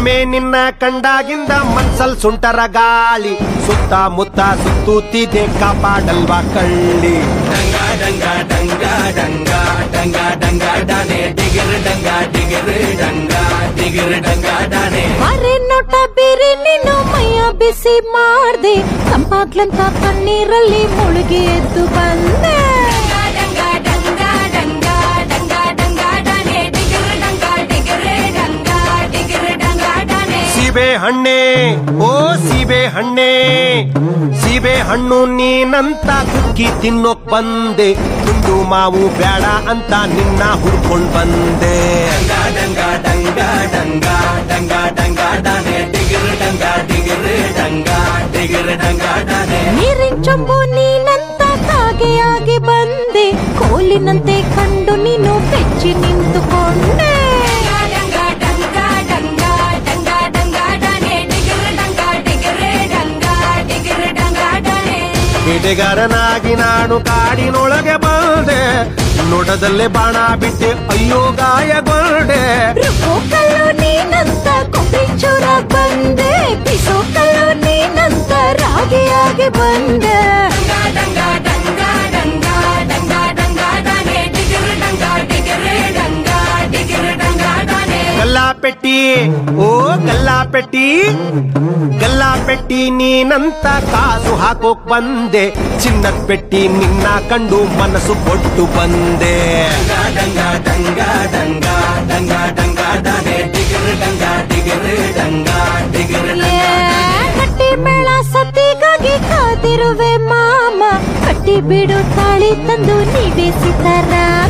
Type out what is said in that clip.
ಒಮ್ಮೆ ನಿನ್ನ ಕಂಡಾಗಿಂದ ಮನ್ಸಲ್ ಸುಂಟರ ಗಾಳಿ ಸುತ್ತ ಮುತ್ತ ಸುತ್ತೂತಿದೆ ಕಾಪಾಡಲ್ವಾ ಕಳ್ಳಿ ಅರೆ ನೋಟ ಬೇರೆ ನೀನು ಮೈಯ ಬಿಸಿ ಮಾಡ್ದೆ ತಂಪಾಗ್ಲಂತ ಕಣ್ಣೀರಲ್ಲಿ ಮುಳುಗಿ ಎದ್ದು ಬಂದೆ ಸೀಬೆ ಹಣ್ಣೆ ಓ ಸೀಬೆ ಹಣ್ಣೆ ಸೀಬೆ ಹಣ್ಣು ನೀನಂತ ಕುಕ್ಕಿ ತಿನ್ನೋಕ್ ಬಂದೆ ತುಂಡು ಮಾವು ಬೇಡ ಅಂತ ನಿನ್ನ ಹುಡ್ಕೊಂಡ್ ಬಂದೆ ನೀರಿನ ಚೊಂಬು ನೀನಂತ ಕಾಗೆಯಾಗಿ ಬಂದೆ ಕೋಲಿನಂತೆ ಕಂಡು ನೀನು ಬೆಚ್ಚಿ ನಿಂತುಕೊಂಡೆ ಬೇಟೆಗಾರನಾಗಿ ನಾನು ಕಾಡಿನೊಳಗೆ ಬಂದೆ ನೋಟದಲ್ಲೇ ಬಾಣ ಬಿಟ್ಟೆ ಅಯ್ಯೋ ಗಾಯಗೊಂಡೆ ರುಬ್ಬೋ ಕಲ್ಲು ನೀನಂತ ಕೊಬ್ಬರಿ ಚೂರ ಬಂದೆ ಬಿಸೋ ಕಲ್ಲು ನೀನಂತ ರಾಗಿಯಾಗಿ ಬಂದೆ ಗಲ್ಲಾ ಪೆಟ್ಟಿ ಓ ಗಲ್ಲಾ ಪೆಟ್ಟಿ ಗಲ್ಲಾ ಪೆಟ್ಟಿ ನೀನಂತ ಕಾಸು ಹಾಕೋಕ್ ಬಂದೆ ಚಿನ್ನದ ಪೆಟ್ಟಿ ನಿನ್ನ ಕಂಡು ಮನಸ್ಸು ಕೊಟ್ಟು ಬಂದೆ ಏ, ಕಟ್ಟಿ ಮೇಳ ಸತಿಗಾಗಿ ಕಾದಿರುವೆ ಮಾಮ ಕಟ್ಟಿ ಬಿಡು ತಾಳಿ ತಂದು ನೀವೇ ಸಿತಾರಾಮ